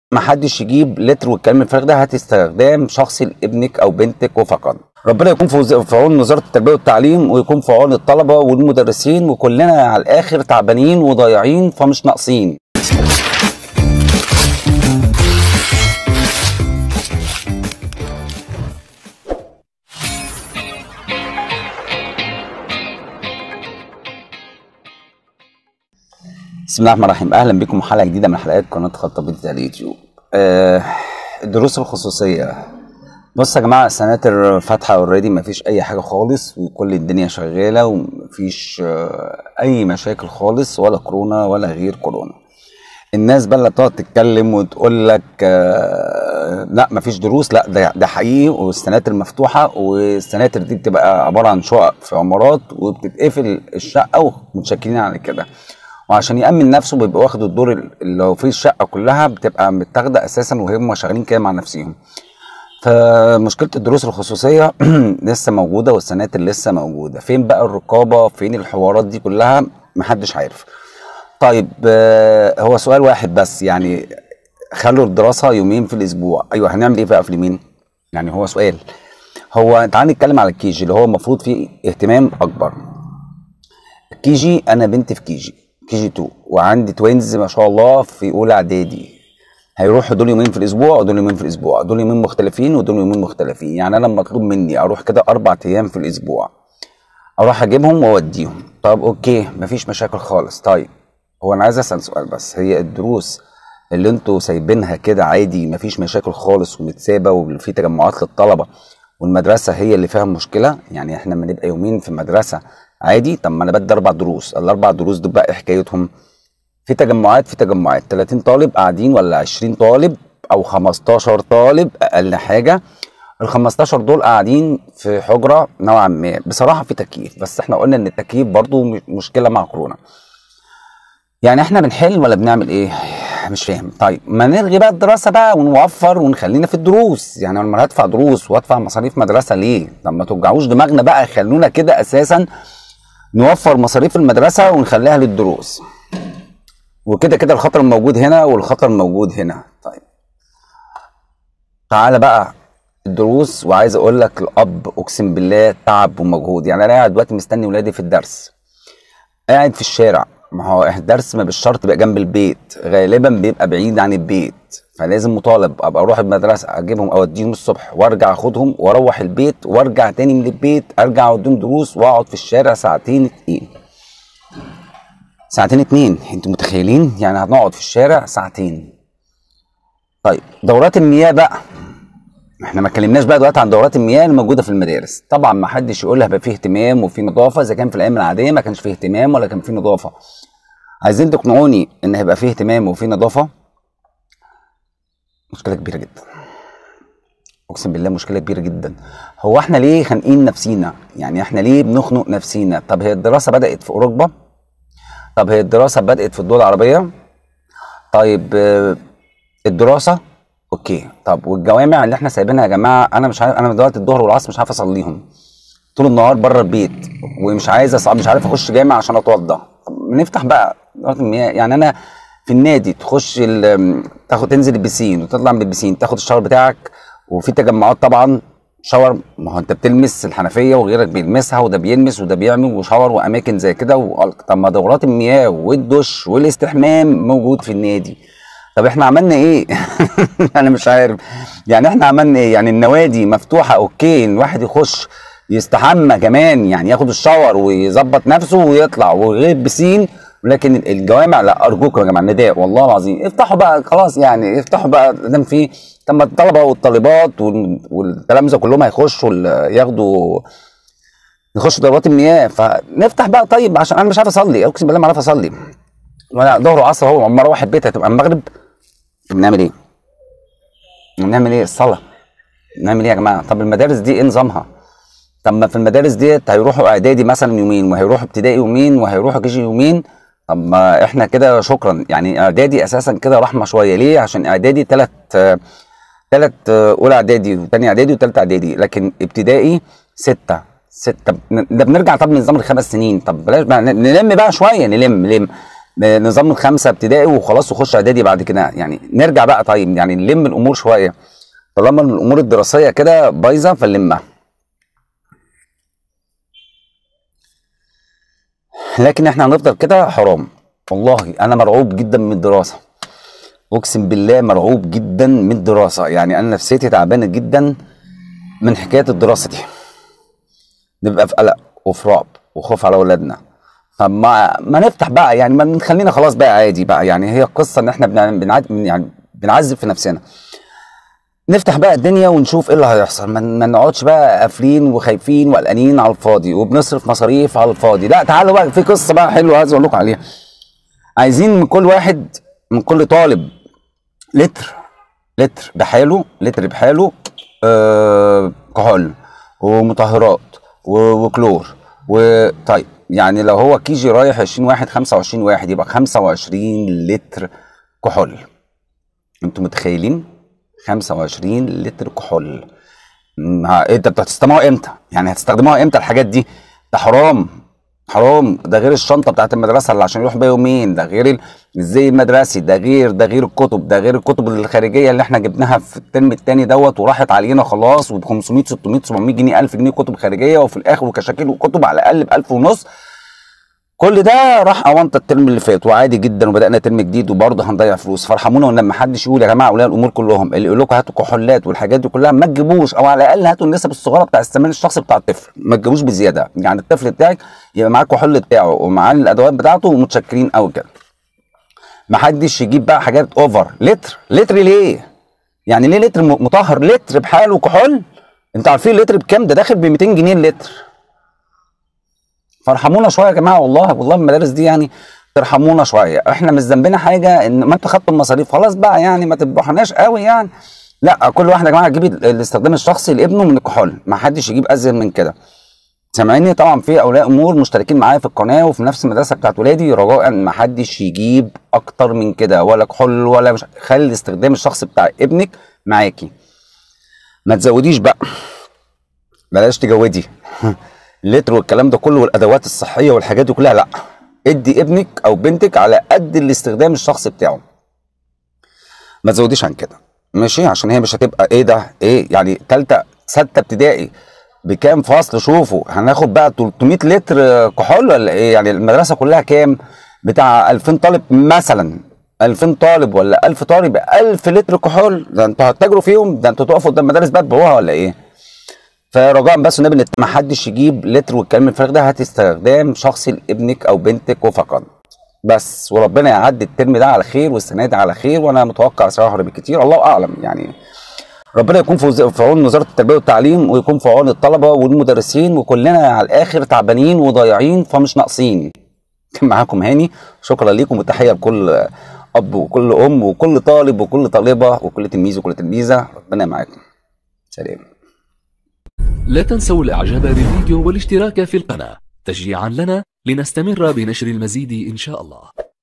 ما حدش يجيب لتر والكلام الفارغ ده هات استخدام شخصي لابنك او بنتك وفقط ربنا يكون في وز- في عون وزاره التربيه والتعليم ويكون في عون الطلبه والمدرسين وكلنا على الاخر تعبانين وضايعين فمش ناقصين بسم الله الرحمن الرحيم اهلا بكم حلقه جديده من حلقات قناه خطابيط على اليوتيوب آه الدروس الخصوصيه بص يا جماعه السناتر فاتحه اوريدي مفيش اي حاجه خالص وكل الدنيا شغاله ومفيش آه اي مشاكل خالص ولا كورونا ولا غير كورونا الناس بقى اللي تقعد تتكلم وتقول لك آه لا مفيش دروس لا ده ده حقيقي والسناتر مفتوحه والسناتر دي بتبقى عباره عن شقق في عمارات وبتتقفل الشقه ومتشكلين على كده وعشان يأمن نفسه بيبقى واخد الدور اللي هو فيه الشقة كلها بتبقى متاخدة أساسا وهم شغالين كده مع نفسهم فمشكلة الدروس الخصوصية لسه موجودة والسناتر لسه موجودة فين بقى الرقابة فين الحوارات دي كلها محدش عارف طيب آه، هو سؤال واحد بس يعني خلوا الدراسة يومين في الأسبوع أيوه هنعمل إيه بقى في اليومين يعني هو سؤال هو تعال نتكلم على الكيجي اللي هو المفروض فيه اهتمام أكبر كيجي انا بنت في كيجي كيجي 2 وعندي توينز ما شاء الله في اولى اعدادي هيروحوا دول يومين في الاسبوع ودول يومين في الاسبوع دول يومين مختلفين ودول يومين مختلفين يعني انا مطلوب مني اروح كده اربع ايام في الاسبوع اروح اجيبهم واوديهم طب اوكي مفيش مشاكل خالص طيب هو انا عايز اسال سؤال بس هي الدروس اللي انتوا سايبينها كده عادي مفيش مشاكل خالص ومتسابه وفي تجمعات للطلبه والمدرسه هي اللي فيها مشكله يعني احنا لما نبقى يومين في مدرسه عادي طب ما انا بدي اربع دروس الاربع دروس دول بقى ايه حكايتهم في تجمعات في تجمعات 30 طالب قاعدين ولا 20 طالب او 15 طالب اقل حاجه ال 15 دول قاعدين في حجره نوعا ما بصراحه في تكييف بس احنا قلنا ان التكييف برضو م- مشكله مع كورونا يعني احنا بنحل ولا بنعمل ايه مش فاهم طيب ما نلغي بقى الدراسه بقى ونوفر ونخلينا في الدروس يعني انا هدفع دروس وادفع مصاريف مدرسه ليه طب ما توجعوش دماغنا بقى خلونا كده اساسا نوفر مصاريف المدرسه ونخليها للدروس وكده كده الخطر موجود هنا والخطر موجود هنا طيب تعالى بقى الدروس وعايز اقول لك الاب اقسم بالله تعب ومجهود يعني انا قاعد دلوقتي مستني ولادي في الدرس قاعد في الشارع ما هو الدرس ما بالشرط يبقى جنب البيت غالبا بيبقى بعيد عن البيت فلازم مطالب ابقى اروح المدرسه اجيبهم اوديهم الصبح وارجع اخدهم واروح البيت وارجع تاني من البيت ارجع اوديهم دروس واقعد في الشارع ساعتين اتنين ساعتين اتنين انتوا متخيلين يعني هنقعد في الشارع ساعتين طيب دورات المياه بقى احنا ما اتكلمناش بقى دلوقتي عن دورات المياه اللي موجوده في المدارس طبعا ما حدش يقول هيبقى فيه اهتمام وفي نظافه اذا كان في الايام العاديه ما كانش فيه اهتمام ولا كان فيه نظافه عايزين تقنعوني ان هيبقى فيه اهتمام وفيه نظافه مشكله كبيره جدا اقسم بالله مشكله كبيره جدا هو احنا ليه خانقين نفسينا يعني احنا ليه بنخنق نفسينا طب هي الدراسه بدات في اوروبا طب هي الدراسه بدات في الدول العربيه طيب آه، الدراسه اوكي طب والجوامع اللي احنا سايبينها يا جماعه انا مش عارف انا دلوقتي الظهر والعصر مش عارف اصليهم طول النهار بره البيت ومش عايز أص... مش عارف اخش جامع عشان اتوضى طب نفتح بقى دورات المياه يعني انا في النادي تخش ال... تاخد تنزل البسين وتطلع من البسين تاخد الشاور بتاعك وفي تجمعات طبعا شاور ما هو انت بتلمس الحنفيه وغيرك بيلمسها وده بيلمس وده بيعمل وشاور واماكن زي كده و... طب ما دورات المياه والدش والاستحمام موجود في النادي طب احنا عملنا ايه؟ انا مش عارف يعني احنا عملنا ايه؟ يعني النوادي مفتوحه اوكي الواحد يخش يستحمى كمان يعني ياخد الشاور ويظبط نفسه ويطلع وغير بسين ولكن الجوامع لا ارجوكم يا جماعه نداء والله العظيم افتحوا بقى خلاص يعني افتحوا بقى دام في طب الطلبه والطالبات وال- والتلامذه كلهم هيخشوا ال- ياخدوا يخشوا دورات المياه فنفتح بقى طيب عشان انا مش عارف اصلي اقسم بالله ما عارف اصلي وانا ظهر وعصر اهو اما اروح البيت هتبقى المغرب طب نعمل ايه؟ نعمل ايه؟ الصلاه نعمل ايه يا جماعه؟ طب المدارس دي ايه نظامها؟ طب ما في المدارس ديت هيروحوا اعدادي مثلا يومين وهيروحوا ابتدائي يومين وهيروحوا كيجي يومين طب ما احنا كده شكرا يعني اعدادي اساسا كده رحمه شويه ليه؟ عشان اعدادي ثلاث ثلاث اولى اعدادي وثاني اعدادي وثالثه اعدادي لكن ابتدائي سته سته ده بنرجع طب لنظام الخمس سنين طب بلاش بقى نلم بقى شويه نلم نلم نظام الخمسه ابتدائي وخلاص وخش اعدادي بعد كده يعني نرجع بقى طيب يعني نلم الامور شويه طالما الامور الدراسيه كده بايظه فنلمها لكن احنا هنفضل كده حرام والله انا مرعوب جدا من الدراسه اقسم بالله مرعوب جدا من الدراسه يعني انا نفسيتي تعبانه جدا من حكايه الدراسه دي نبقى في قلق وفي رعب وخوف على اولادنا طب ما ما نفتح بقى يعني ما نخلينا خلاص بقى عادي بقى يعني هي القصه ان احنا بنع- بنع- يعني بنعذب في نفسنا نفتح بقى الدنيا ونشوف ايه اللي هيحصل ما ما نقعدش بقى قافلين وخايفين وقلقانين على الفاضي وبنصرف مصاريف على الفاضي لا تعالوا بقى في قصه بقى حلوه عايز اقول لكم عليها عايزين من كل واحد من كل طالب لتر لتر بحاله لتر بحاله آه كحول ومطهرات و- وكلور وطيب يعني لو هو كيجي رايح 20 واحد 25 واحد يبقى 25 لتر كحول انتوا متخيلين 25 لتر كحول م- ها- انت هتستخدموها امتى يعني هتستخدموها امتى الحاجات دي ده حرام حرام ده غير الشنطه بتاعت المدرسه اللي عشان يروح بيها يومين ده غير ال- الزي المدرسي ده غير ده غير الكتب ده غير الكتب الخارجيه اللي احنا جبناها في الترم الثاني دوت وراحت علينا خلاص وب 500 600 700 جنيه 1000 جنيه كتب خارجيه وفي الاخر وكشاكيل وكتب على الاقل ب 1000 ونص كل ده راح اونطه الترم اللي فات وعادي جدا وبدانا ترم جديد وبرضه هنضيع فلوس فارحمونا ولما حدش يقول يا جماعه اولياء الامور كلهم اللي يقول لكم هاتوا كحولات والحاجات دي كلها ما تجيبوش او على الاقل هاتوا النسب الصغيره بتاع الثمن الشخصي بتاع الطفل ما تجيبوش بزياده يعني الطفل بتاعك يبقى معاه الكحول بتاعه ومعاه الادوات بتاعته ومتشكرين قوي كده ما حدش يجيب بقى حاجات اوفر لتر لتر ليه يعني ليه لتر م- مطهر لتر بحاله كحول انتوا عارفين اللتر بكام ده داخل ب 200 جنيه اللتر فارحمونا شويه يا جماعه والله والله المدارس دي يعني ترحمونا شويه احنا مش ذنبنا حاجه ان ما انتوا خدتوا المصاريف خلاص بقى يعني ما تذبحوناش قوي يعني لا كل واحد يا جماعه يجيب ال- الاستخدام الشخصي لابنه من الكحول ما حدش يجيب ازيد من كده سامعيني طبعا في اولياء امور مشتركين معايا في القناه وفي نفس المدرسه بتاعت ولادي رجاء ما حدش يجيب اكتر من كده ولا كحول ولا مش خلي الاستخدام الشخصي بتاع ابنك معاكي ما تزوديش بقى بلاش تجودي اللتر والكلام ده كله والادوات الصحيه والحاجات دي كلها لا ادي ابنك او بنتك على قد الاستخدام الشخصي بتاعه ما تزوديش عن كده ماشي عشان هي مش هتبقى ايه ده ايه يعني تالتة ستة ابتدائي بكام فصل شوفوا هناخد بقى 300 لتر كحول ولا ايه يعني المدرسه كلها كام بتاع 2000 طالب مثلا 2000 طالب ولا 1000 طالب 1000 لتر كحول ده انتوا هتتاجروا فيهم ده انتوا تقفوا قدام مدارس بقى تبيعوها ولا ايه فرجاء بس النبي ما حدش يجيب لتر والكلام الفارغ ده هات استخدام شخصي لابنك او بنتك وفقط بس وربنا يعدي الترم ده على خير والسنه دي على خير وانا متوقع شهر بالكتير الله اعلم يعني ربنا يكون في وز- في عون وزاره التربيه والتعليم ويكون في عون الطلبه والمدرسين وكلنا على الاخر تعبانين وضايعين فمش ناقصين كان معاكم هاني شكرا ليكم وتحيه لكل اب وكل ام وكل طالب وكل طالبه وكل تلميذ وكل تلميذه ربنا معاكم سلام لا تنسوا الاعجاب بالفيديو والاشتراك في القناة تشجيعا لنا لنستمر بنشر المزيد ان شاء الله